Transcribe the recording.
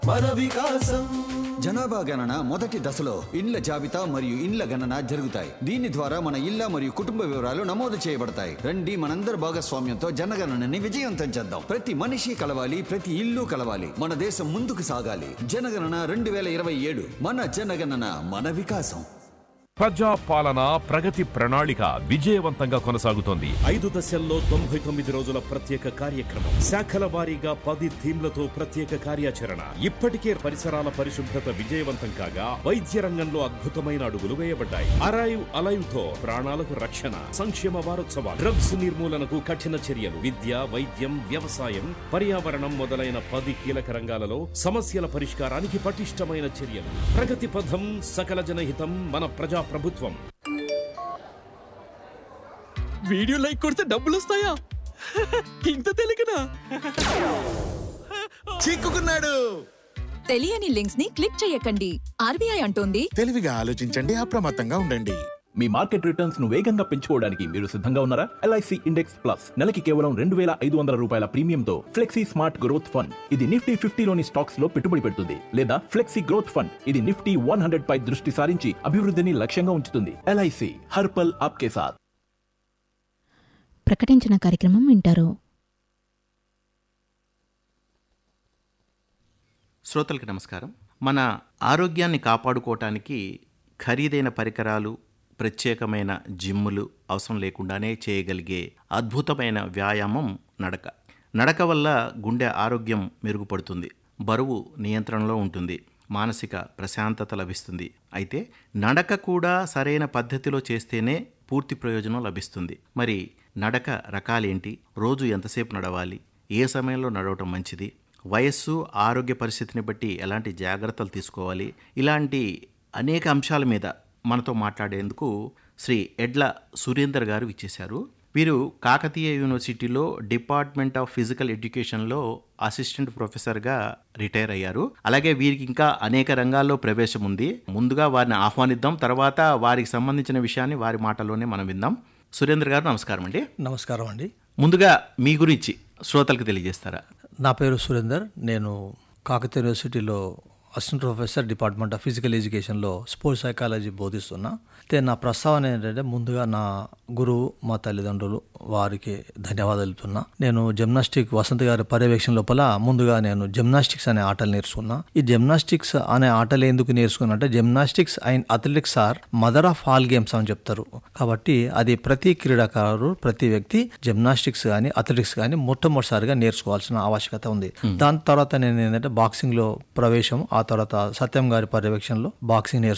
మన వికాసం జనాభా గణన మొదటి దశలో ఇండ్ల జాబితా మరియు ఇండ్ల గణన జరుగుతాయి దీని ద్వారా మన ఇళ్ల మరియు కుటుంబ వివరాలు నమోదు చేయబడతాయి రండి మనందరి భాగస్వామ్యంతో జనగణనని విజయవంతం చేద్దాం ప్రతి మనిషి కలవాలి ప్రతి ఇల్లు కలవాలి మన దేశం ముందుకు సాగాలి జనగణన రెండు వేల ఇరవై ఏడు మన జనగణన మన వికాసం ప్రజా పాలన ప్రగతి ప్రణాళిక విజయవంతంగా కొనసాగుతోంది ఐదు దశల్లో తొంభై తొమ్మిది రోజుల ప్రత్యేక కార్యక్రమం శాఖల వారీగా పది థీమ్లతో ప్రత్యేక కార్యాచరణ ఇప్పటికే పరిసరాల పరిశుభ్రత విజయవంతం కాగా వైద్య రంగంలో అద్భుతమైన అడుగులు వేయబడ్డాయి అరైవ్ అలైవ్ తో ప్రాణాలకు రక్షణ సంక్షేమ వారోత్సవాలు డ్రగ్స్ నిర్మూలనకు కఠిన చర్యలు విద్య వైద్యం వ్యవసాయం పర్యావరణం మొదలైన పది కీలక రంగాలలో సమస్యల పరిష్కారానికి పటిష్టమైన చర్యలు ప్రగతి పథం సకల జనహితం మన ప్రజా ప్రభుత్వం వీడియో లైక్ కొడితే డబ్బులు వస్తాయా ఇంత తెలియకనా చిక్కుకున్నాడు తెలియని లింక్స్ ని క్లిక్ చేయకండి ఆర్బీఐ అంటోంది తెలివిగా ఆలోచించండి అప్రమత్తంగా ఉండండి మీ మార్కెట్ రిటర్న్స్ ను వేగంగా పెంచుకోవడానికి మీరు సిద్ధంగా ఉన్నారా ఎల్ఐసి ఇండెక్స్ ప్లస్ నెలకి కేవలం రెండు వేల ఐదు వందల రూపాయల ప్రీమియంతో ఫ్లెక్సీ స్మార్ట్ గ్రోత్ ఫండ్ ఇది నిఫ్టీ ఫిఫ్టీలోని స్టాక్స్ లో పెట్టుబడి పెడుతుంది లేదా ఫ్లెక్సీ గ్రోత్ ఫండ్ ఇది నిఫ్టీ వన్ హండ్రెడ్ పై దృష్టి సారించి అభివృద్ధిని లక్ష్యంగా ఉంచుతుంది ఎల్ఐసి హర్పల్ ఆప్కే సాథ్ ప్రకటించిన కార్యక్రమం వింటారు శ్రోతలకు నమస్కారం మన ఆరోగ్యాన్ని కాపాడుకోవటానికి ఖరీదైన పరికరాలు ప్రత్యేకమైన జిమ్ములు అవసరం లేకుండానే చేయగలిగే అద్భుతమైన వ్యాయామం నడక నడక వల్ల గుండె ఆరోగ్యం మెరుగుపడుతుంది బరువు నియంత్రణలో ఉంటుంది మానసిక ప్రశాంతత లభిస్తుంది అయితే నడక కూడా సరైన పద్ధతిలో చేస్తేనే పూర్తి ప్రయోజనం లభిస్తుంది మరి నడక రకాలేంటి రోజు ఎంతసేపు నడవాలి ఏ సమయంలో నడవటం మంచిది వయస్సు ఆరోగ్య పరిస్థితిని బట్టి ఎలాంటి జాగ్రత్తలు తీసుకోవాలి ఇలాంటి అనేక అంశాల మీద మనతో మాట్లాడేందుకు శ్రీ ఎడ్ల సురేందర్ గారు ఇచ్చేశారు వీరు కాకతీయ యూనివర్సిటీలో డిపార్ట్మెంట్ ఆఫ్ ఫిజికల్ ఎడ్యుకేషన్లో అసిస్టెంట్ ప్రొఫెసర్గా రిటైర్ అయ్యారు అలాగే వీరికి ఇంకా అనేక రంగాల్లో ప్రవేశం ఉంది ముందుగా వారిని ఆహ్వానిద్దాం తర్వాత వారికి సంబంధించిన విషయాన్ని వారి మాటల్లోనే మనం విందాం సురేందర్ గారు నమస్కారం అండి నమస్కారం అండి ముందుగా మీ గురించి శ్రోతలకు తెలియజేస్తారా నా పేరు సురేందర్ నేను కాకతీయ యూనివర్సిటీలో assistant professor department of physical ఎడ్యుకేషన్లో స్పోర్ట్స్ సైకాలజీ బోధిస్తున్నా అయితే నా ప్రస్తావన ఏంటంటే ముందుగా నా గురువు మా తల్లిదండ్రులు వారికి ధన్యవాదాలు తెలుపుతున్నా నేను జిమ్నాస్టిక్ వసంత్ గారి పర్యవేక్షణ లోపల ముందుగా నేను జిమ్నాస్టిక్స్ అనే ఆటలు నేర్చుకున్నా ఈ జిమ్నాస్టిక్స్ అనే ఆటలు ఎందుకు నేర్చుకున్నా అంటే gymnastics and athletics are mother of all games అని చెప్తారు కాబట్టి అది ప్రతి క్రీడాకారుడు ప్రతి వ్యక్తి జిమ్నాస్టిక్స్ కానీ అథ్లెటిక్స్ కానీ మొట్టమొదటిసారిగా నేర్చుకోవాల్సిన ఆవశ్యకత ఉంది దాని తర్వాత నేను ఏంటంటే బాక్సింగ్ లో ప్రవేశం ఆ తర్వాత సత్యం గారి పర్యవేక్షణలో బాక్సింగ్ నేర్చుకున్నాను